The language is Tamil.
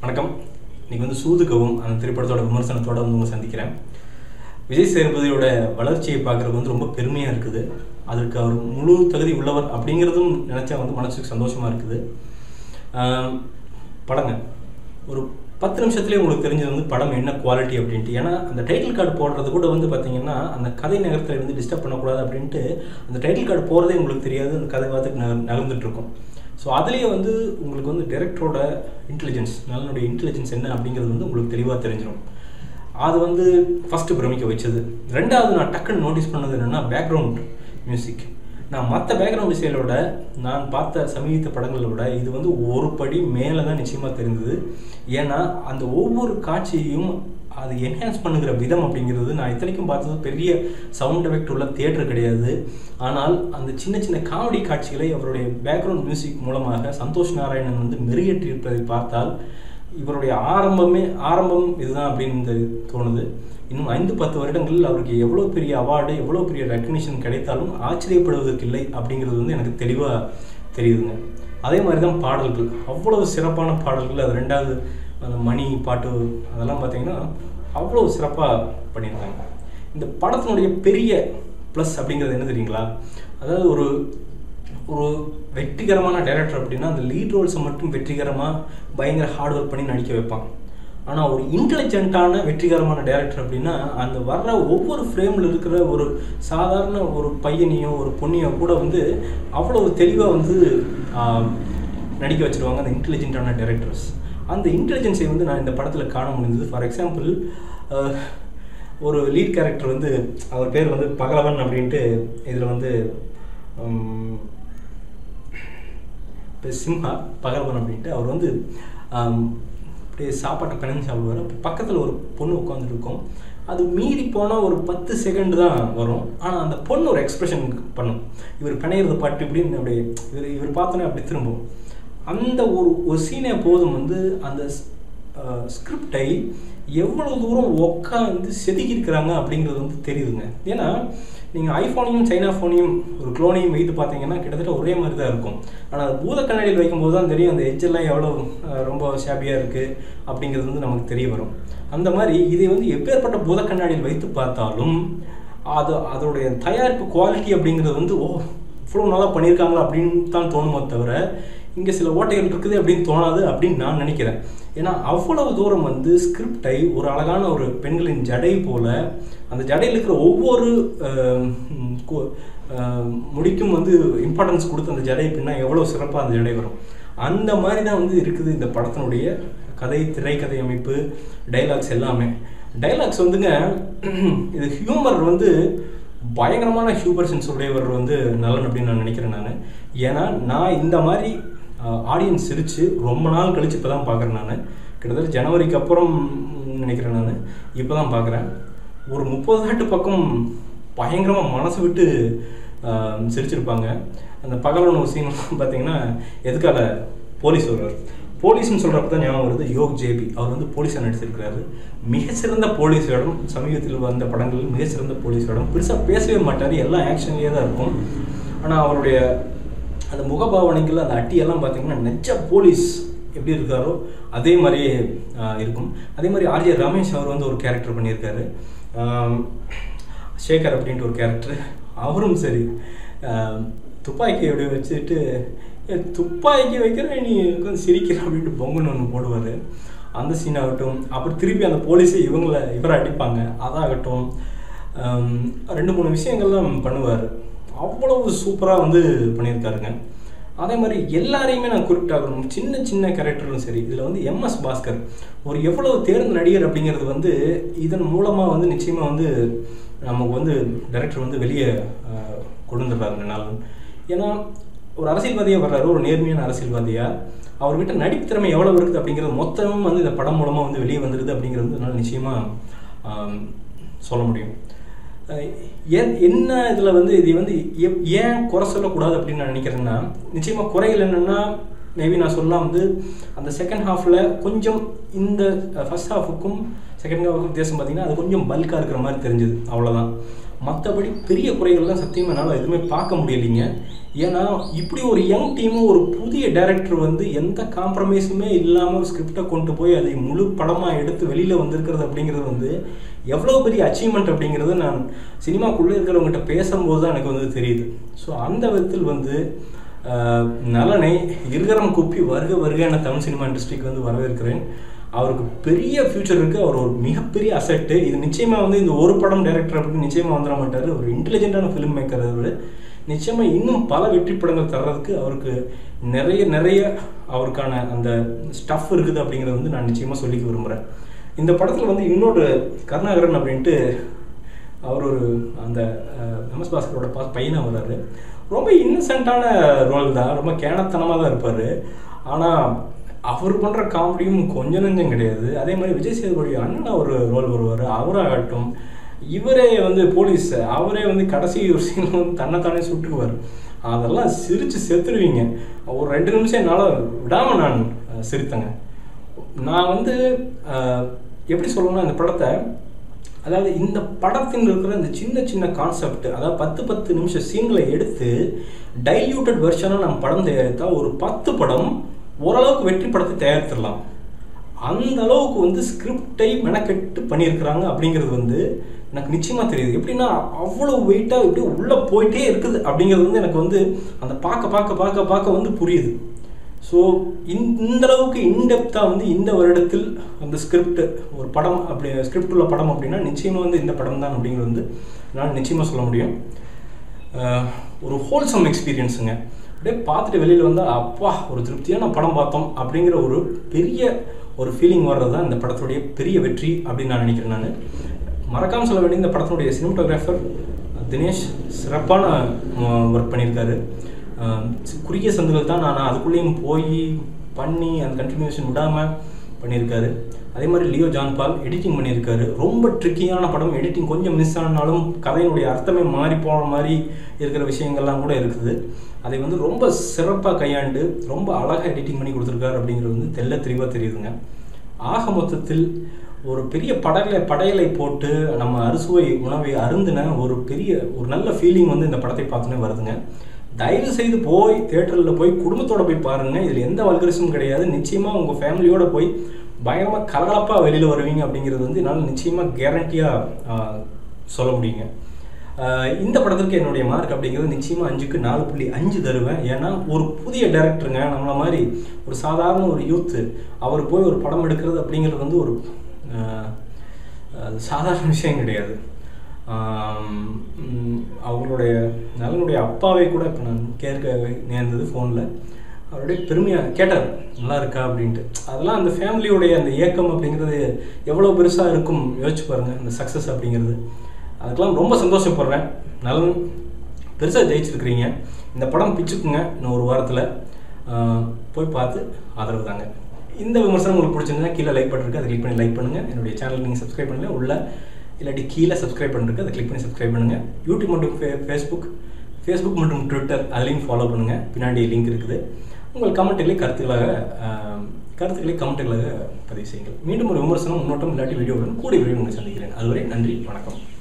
வணக்கம் இன்னைக்கு வந்து சூதுகவும் அந்த திரைப்படத்தோட விமர்சனத்தோட வந்து உங்களை சந்திக்கிறேன் விஜய் சேதுபதியோட வளர்ச்சியை பார்க்குறது வந்து ரொம்ப பெருமையாக இருக்குது அதற்கு அவர் முழு தகுதி உள்ளவர் அப்படிங்கிறதும் நினச்சா வந்து மனசுக்கு சந்தோஷமாக இருக்குது ஆம், படங்க ஒரு பத்து நிமிஷத்துலேயே உங்களுக்கு தெரிஞ்சது வந்து படம் என்ன குவாலிட்டி அப்படின்ட்டு ஏன்னா அந்த டைட்டில் கார்டு போடுறது கூட வந்து பார்த்தீங்கன்னா அந்த கதை நகரத்தில் இருந்து டிஸ்டர்ப் பண்ணக்கூடாது அப்படின்ட்டு அந்த டைட்டில் கார்டு போகிறதே உங்களுக்கு தெரியாது அந்த கதை பார்த்துட்டு நக நகர்ந்துட்டு இருக்கும் ஸோ அதுலேயே வந்து உங்களுக்கு வந்து டைரக்டரோட இன்டெலிஜென்ஸ் நலனுடைய இன்டெலிஜென்ஸ் என்ன அப்படிங்கிறது வந்து உங்களுக்கு தெளிவாக தெரிஞ்சிடும் அது வந்து ஃபஸ்ட்டு பிரமிக்க வச்சது ரெண்டாவது நான் டக்குன்னு நோட்டீஸ் பண்ணது என்னென்னா பேக்ரவுண்ட் மியூசிக் நான் மற்ற பேக்ரவுண்ட் இசைகளோட நான் பார்த்த சமீபத்த படங்களை விட இது வந்து ஒரு படி மேலே தான் நிச்சயமாக தெரிந்தது ஏன்னா அந்த ஒவ்வொரு காட்சியையும் அது என்ஹான்ஸ் பண்ணுகிற விதம் அப்படிங்கிறது நான் இத்தனைக்கும் பார்த்தது பெரிய சவுண்ட் எஃபெக்ட் உள்ள தியேட்டர் கிடையாது ஆனால் அந்த சின்ன சின்ன காமெடி காட்சிகளை அவருடைய பேக்ரவுண்ட் மியூசிக் மூலமாக சந்தோஷ் நாராயணன் வந்து மெருகேற்றியிருப்பதை பார்த்தால் இவருடைய ஆரம்பமே ஆரம்பம் இதுதான் அப்படின்னு தோணுது இன்னும் ஐந்து பத்து வருடங்களில் அவருக்கு எவ்வளோ பெரிய அவார்டு எவ்வளோ பெரிய ரெக்கக்னிஷன் கிடைத்தாலும் ஆச்சரியப்படுவதற்கு இல்லை அப்படிங்கிறது வந்து எனக்கு தெளிவாக தெரியுதுங்க அதே மாதிரி தான் பாடல்கள் அவ்வளவு சிறப்பான பாடல்கள் அது ரெண்டாவது அந்த மணி பாட்டு அதெல்லாம் பார்த்தீங்கன்னா அவ்வளோ சிறப்பாக பண்ணியிருக்காங்க இந்த படத்தினுடைய பெரிய ப்ளஸ் அப்படிங்கிறது என்ன தெரியுங்களா அதாவது ஒரு ஒரு வெற்றிகரமான டைரக்டர் அப்படின்னா அந்த லீட் ரோல்ஸை மட்டும் வெற்றிகரமாக பயங்கர ஹார்ட் ஒர்க் பண்ணி நடிக்க வைப்பான் ஆனால் ஒரு இன்டெலிஜென்ட்டான வெற்றிகரமான டைரக்டர் அப்படின்னா அந்த வர்ற ஒவ்வொரு ஃப்ரேமில் இருக்கிற ஒரு சாதாரண ஒரு பையனையோ ஒரு பொண்ணையோ கூட வந்து அவ்வளோ தெளிவாக வந்து ஆஹ், நடிக்க வச்சிருவாங்க அந்த இன்டெலிஜென்ட்டான டைரக்டர்ஸ் அந்த இன்டெலிஜென்ஸை வந்து நான் இந்த படத்தில் காண முடிஞ்சது ஃபார் எக்ஸாம்பிள் ஒரு லீட் கேரக்டர் வந்து அவர் பேர் வந்து பகலவன் அப்படின்ட்டு இதில் வந்து உம், இப்போ சிம்ஹா பகல்வன் அப்படின்ட்டு அவர் வந்து ஆம், அப்படியே சாப்பாட்டை பிணைஞ்சு சாப்பிடுவார் அப்போ பக்கத்தில் ஒரு பொண்ணு உட்காந்துட்டு இருக்கும் அது மீறி போனால் ஒரு பத்து செகண்ட் தான் வரும் ஆனால் அந்த பொண்ணு ஒரு எக்ஸ்பிரஷன் பண்ணும் இவர் பிணையிறது பாட்டு இப்படின்னு அப்படியே இவர் இவர் பார்த்தோன்னே அப்படி திரும்பும் அந்த ஒரு ஒரு சீனே போதும் வந்து அந்த ஸ்கிரிப்டை எவ்வளோ தூரம் உட்காந்து செதுக்கியிருக்கிறாங்க அப்படிங்கிறது வந்து தெரியுதுங்க ஏன்னா நீங்கள் ஐஃபோனையும் சைனா ஃபோனையும் ஒரு க்ளோனையும் வைத்து பார்த்தீங்கன்னா கிட்டத்தட்ட ஒரே மாதிரி தான் இருக்கும் ஆனால் அது பூத கண்ணாடியில் வைக்கும்போது தான் தெரியும் அந்த எட்ஜெல்லாம் எவ்வளோ அஹ், ரொம்ப ஷாபியாக இருக்குது அப்படிங்கிறது வந்து நமக்கு தெரிய வரும் அந்த மாதிரி இதை வந்து எப்பேற்பட்ட பூத கண்ணாடியில் வைத்து பார்த்தாலும் அது அதோடைய தயாரிப்பு குவாலிட்டி அப்படிங்கிறது வந்து ஓ இவ்வளோ நல்லா பண்ணியிருக்காங்களா அப்படின்னு தான் தோணுமோ தவிர இங்கே சில ஓட்டைகள் இருக்குது அப்படின்னு தோணாது அப்படின்னு நான் நினைக்கிறேன் ஏன்னா அவ்வளவு தூரம் வந்து ஸ்கிரிப்டை ஒரு அழகான ஒரு பெண்களின் ஜடை போல அந்த ஜடையில் இருக்கிற ஒவ்வொரு ஆஹ், ம், கு- ஆஹ், முடிக்கும் வந்து இம்பார்ட்டன்ஸ் கொடுத்து அந்த ஜடை பின்னா எவ்வளோ சிறப்பாக அந்த ஜடை வரும் அந்த மாதிரி தான் வந்து இருக்குது இந்த படத்தினுடைய கதை திரைக்கதை அமைப்பு டைலாக்ஸ் எல்லாமே டைலாக்ஸ் வந்துங்க இது ஹியூமர் வந்து பயங்கரமான ஹியூமர் சென்ஸ் உடையவர் வந்து நலன் அப்படின்னு நான் நினைக்கிறேன் நான் ஏன்னா நான் இந்த மாதிரி ஆடியன்ஸ் சிரித்து ரொம்ப நாள் கழிச்சு இப்போ தான் பார்க்குறேன் நான் கிட்டத்தட்ட ஜனவரிக்கு அப்புறம் ம், நினைக்கிறேன் நான் இப்போ தான் பார்க்குறேன் ஒரு முப்பது தாட்டு பக்கம் பயங்கரமாக மனசு விட்டு ஆஹ், சிரிச்சிருப்பாங்க அந்த பகலவன் ஒரு சீன் பார்த்தீங்கன்னா எதுக்கால போலீஸ் வருவார் போலீஸ்னு சொல்கிறப்ப தான் ஞாபகம் வருது யோக் ஜேபி அவர் வந்து போலீஸாக நடிச்சிருக்கிறாரு மிகச்சிறந்த போலீஸ் வேடம் சமீபத்தில் வந்த படங்களில் மிகச்சிறந்த போலீஸ் வேடம் பெருசாக பேசவே மாட்டார் எல்லாம் ஆக்ஷன்லேயே தான் இருக்கும் ஆனால் அவருடைய அந்த முகபாவனைகள் அந்த அட்டியெல்லாம் பார்த்தீங்கன்னா நெஜ போலீஸ் எப்படி இருக்காரோ அதே மாதிரியே ஆஹ், இருக்கும் அதே மாதிரி ஆர்ஜே ரமேஷ் அவர் வந்து ஒரு கேரக்டர் பண்ணியிருக்காரு ஆம், சேகர் அப்படின்ட்டு ஒரு கேரக்டர் அவரும் சரி ஆம், துப்பாக்கி அப்படி வச்சுட்டு "ஏ, துப்பாக்கி வைக்கிற நீ உட்காந்து சிரிக்கிற அப்படின்ட்டு பொங்குன்னு ஒன்று போடுவார் அந்த சீன் ஆகட்டும் அப்புறம் திருப்பி அந்த போலீஸை இவங்கள இவரை அடிப்பாங்க அதாகட்டும் ஆம், ரெண்டு மூணு விஷயங்கள்லாம் பண்ணுவார் அவ்வளவு சூப்பராக வந்து பண்ணியிருக்காருங்க அதே மாதிரி எல்லாரையுமே நான் குறிப்பிட்டாகணும் சின்ன சின்ன கேரக்டரும் சரி இதில் வந்து எம்எஸ் பாஸ்கர் ஒரு எவ்வளவு தேர்ந்த நடிகர் அப்படிங்கிறது வந்து இதன் மூலமாக வந்து நிச்சயமாக வந்து நமக்கு வந்து டைரக்டர் வந்து வெளியே ஆஹ், கொண்டு வந்துடுறாரு நாள் ஏன்னா ஒரு அரசியல்வாதியாக வர்றாரு ஒரு நேர்மையான அரசியல்வாதியாக அவர்கிட்ட நடிப்பு திறமை எவ்வளோ இருக்குது அப்படிங்கிறது மொத்தமும் வந்து இந்த படம் மூலமாக வந்து வெளியே வந்துடுது அப்படிங்கிறது வந்து என்னால் நிச்சயமாக சொல்ல முடியும் அஹ் ஏன் என்ன இதில் வந்து இது வந்து எப்- ஏன் குறை சொல்லக்கூடாது அப்படின்னு நான் நினைக்கிறேன்னா நிச்சயமாக குறைகள் என்னென்னா மேபி நான் சொல்லலாம் வந்து அந்த செகண்ட் ஹாஃபில் கொஞ்சம் இந்த ஃபர்ஸ்ட் ஹாஃபுக்கும் செகண்ட் ஹாஃபுக்கும் வித்தியாசம் பார்த்தீங்கன்னா அது கொஞ்சம் பல்காக இருக்கிற மாதிரி தெரிஞ்சுது அவ்வளோதான் மற்றபடி பெரிய குறைகள்லாம் சத்தியமாக என்னால் எதுவுமே பார்க்க முடியலைங்க ஏன்னா இப்படி ஒரு யங் டீமும் ஒரு புதிய டைரக்டர் வந்து எந்த காம்ப்ரமைஸுமே இல்லாமல் ஒரு ஸ்கிரிப்டை கொண்டு போய் அதை முழு படமாக எடுத்து வெளியில் வந்திருக்கிறது அப்படிங்கிறது வந்து எவ்வளோ பெரிய அச்சீவ்மெண்ட் அப்படிங்கிறது நான் சினிமாக்குள்ளே இருக்கிறவங்ககிட்ட பேசும்போது தான் எனக்கு வந்து தெரியுது ஸோ அந்த விதத்தில் வந்து ஆஹ், நலனை இருகரம் கூப்பி வருக வருக என தமிழ் சினிமா இண்டஸ்ட்ரிக்கு வந்து வரவேற்கிறேன் அவருக்கு பெரிய ஃபியூச்சர் இருக்குது அவர் ஒரு மிகப்பெரிய அசெட்டு இது நிச்சயமாக வந்து இந்த ஒரு படம் டைரக்டர் அப்படின்னு நிச்சயமாக வந்துட மாட்டார் ஒரு இன்டெலிஜென்ட்டான ஃபிலிம் மேக்கர் அவர் நிச்சயமாக இன்னும் பல வெற்றி படங்கள் தர்றதுக்கு அவருக்கு நிறைய நிறைய அவருக்கான அந்த ஸ்டஃப் இருக்குது அப்படிங்கிறத வந்து நான் நிச்சயமாக சொல்லிக்க விரும்புகிறேன் இந்த படத்தில் வந்து இன்னொரு கருணாகரன் அப்படின்ட்டு அவர் ஒரு அந்த எம்எஸ் பாஸ்கரோட பா பையனாக வர்றாரு ரொம்ப இன்னசென்ட்டான ரோல் தான் ரொம்ப கேனத்தனமாக தான் இருப்பார் ஆனால் அவர் பண்ணுற காமெடியும் கொஞ்சம் நெஞ்சம் கிடையாது அதே மாதிரி விஜய் சேதுபதி அண்ணன் ஒரு ரோல் வருவார் அவராகட்டும் இவரே வந்து போலீஸ் அவரே வந்து கடைசி ஒரு சீனில் வந்து தன்னைத்தானே சுட்டுக்குவார் அதெல்லாம் சிரித்து செத்துருவீங்க ஒரு ரெண்டு நிமிஷம் என்னால் விடாமல் நான் அஹ், சிரித்தேங்க நான் வந்து அஹ், எப்படி சொல்லணும்னா இந்த படத்தை அதாவது இந்த படத்தின் இருக்கிற இந்த சின்ன சின்ன கான்செப்ட் அதாவது பத்து பத்து நிமிஷம் சீன்களை எடுத்து டைல்யூட்டட் வெர்ஷனாக நம்ம படம் தயாரித்தா ஒரு பத்து படம் ஓரளவுக்கு வெற்றி படத்தை தயாரித்திடலாம் அந்த அளவுக்கு வந்து ஸ்கிரிப்டை மெனக்கெட்டு பண்ணியிருக்கிறாங்க அப்படிங்கிறது வந்து எனக்கு நிச்சயமாக தெரியுது எப்படின்னா அவ்வளோ வெயிட்டாக இப்படி உள்ளே போயிட்டே இருக்குது அப்படிங்கிறது வந்து எனக்கு வந்து அந்த பார்க்க பார்க்க பார்க்க பார்க்க வந்து புரியுது ஸோ இந்த அளவுக்கு இன்டெப்த்தாக வந்து இந்த வருடத்தில் அந்த ஸ்கிரிப்ட் ஒரு படம் அப்படி ஸ்கிரிப்ட் உள்ள படம் அப்படின்னா நிச்சயமாக வந்து இந்த படம் தான் அப்படிங்கிறது வந்து நான் நிச்சயமாக சொல்ல முடியும் அஹ் ஒரு ஹோல்சம் எக்ஸ்பீரியன்ஸுங்க அப்படியே பார்த்துட்டு வெளியில் வந்தால் அப்பா ஒரு திருப்தியான படம் பார்த்தோம் அப்படிங்கிற ஒரு பெரிய ஒரு ஃபீலிங் வர்றது தான் இந்த படத்துடைய பெரிய வெற்றி அப்படின்னு நான் நினைக்கிறேன் நான் மறக்காமல் சொல்ல வேண்டிய இந்த படத்தினுடைய சினிமட்டோகிராஃபர் தினேஷ் சிறப்பான ஒர்க் பண்ணியிருக்காரு அஹ் குறுகிய சந்துகள் தான் நான் அதுக்குள்ளேயும் போய் பண்ணி அந்த கண்டினியூஷன் விடாமல் பண்ணியிருக்காரு அதே மாதிரி லியோ ஜான் பால் எடிட்டிங் பண்ணியிருக்காரு ரொம்ப ட்ரிக்கியான படம் எடிட்டிங் கொஞ்சம் மிஸ் ஆனாலும் கதையினுடைய அர்த்தமே மாறி போன மாதிரி இருக்கிற விஷயங்கள்லாம் கூட இருக்குது அதை வந்து ரொம்ப சிறப்பாக கையாண்டு ரொம்ப அழகாக எடிட்டிங் பண்ணி கொடுத்துருக்காரு அப்படிங்கிறது வந்து தெல்ல தெளிவாக தெரியுதுங்க ஆக மொத்தத்தில் ஒரு பெரிய படலை படையலை போட்டு நம்ம அறுசுவை உணவை அருந்தின ஒரு பெரிய ஒரு நல்ல ஃபீலிங் வந்து இந்த படத்தை பார்த்தோன்னே வருதுங்க தயவு செய்து போய் தேட்டரில் போய் குடும்பத்தோட போய் பாருங்க இதில் எந்த வல்கரிசமும் கிடையாது நிச்சயமாக உங்கள் ஃபேமிலியோட போய் பயங்கரமாக கலகலப்பாக வெளியில் வருவீங்க அப்படிங்கிறது வந்து என்னால் நிச்சயமாக கேரண்டியாக சொல்ல முடியுங்க ஆஹ் இந்த படத்துக்கு என்னுடைய மார்க் அப்படிங்கிறது நிச்சயமாக அஞ்சுக்கு நாலு புள்ளி அஞ்சு தருவேன் ஏன்னா ஒரு புதிய டேரக்டருங்க நம்மள மாதிரி ஒரு சாதாரண ஒரு யூத்து அவர் போய் ஒரு படம் எடுக்கிறது அப்படிங்கிறது வந்து ஒரு ஆஹ், அது சாதாரண விஷயம் கிடையாது ஆம், ம், அவங்களுடைய நலனுடைய அப்பாவை கூட இப்போ நான் கேட்க நேர்ந்தது ஃபோனில் அவருடைய பெருமையாக கேட்டார் நல்லா இருக்கா அப்படின்ட்டு அதெல்லாம் அந்த ஃபேமிலியோடைய அந்த ஏக்கம் அப்படிங்கிறது எவ்வளோ பெருசாக இருக்கும் யோசிச்சு பாருங்கள் அந்த சக்ஸஸ் அப்படிங்கிறது அதுக்கெல்லாம் ரொம்ப சந்தோஷப்படுறேன் நலன் பெருசாக ஜெயிச்சிருக்கிறீங்க இந்த படம் பிச்சுக்குங்க இன்னும் ஒரு வாரத்தில் போய் பார்த்து ஆதரவு தாங்க இந்த விமர்சனம் உங்களுக்கு பிடிச்சிருந்தா கீழே லைக் பண்ணிருக்கு அதை கிளிக் பண்ணி லைக் பண்ணுங்கள் என்னுடைய சேனல் நீங்கள் சப்ஸ்கிரைப் பண்ணல உள்ள இல்லாட்டி கீழே சப்ஸ்கிரைப் பண்ணிருக்கு அதை கிளிக் பண்ணி சப்ஸ்கிரைப் பண்ணுங்கள் யூடியூப் மற்றும் ஃபே ஃபேஸ்புக் ஃபேஸ்புக் மற்றும் ட்விட்டர் அதுலேயும் ஃபாலோ பண்ணுங்கள் பின்னாடி லிங்க் இருக்குது உங்கள் கமெண்ட்டுகளை கருத்துக்களாக ஆஹ், கருத்துக்களை கமெண்ட்டுகளாக பதிவு செய்யுங்கள் மீண்டும் ஒரு விமர்சனம் முன்னோட்டம் இல்லாட்டி வீடியோவுடன் கூடிய விரைவில் உங்களை சந்திக்கிறேன் அதுவரை நன்றி வணக்கம்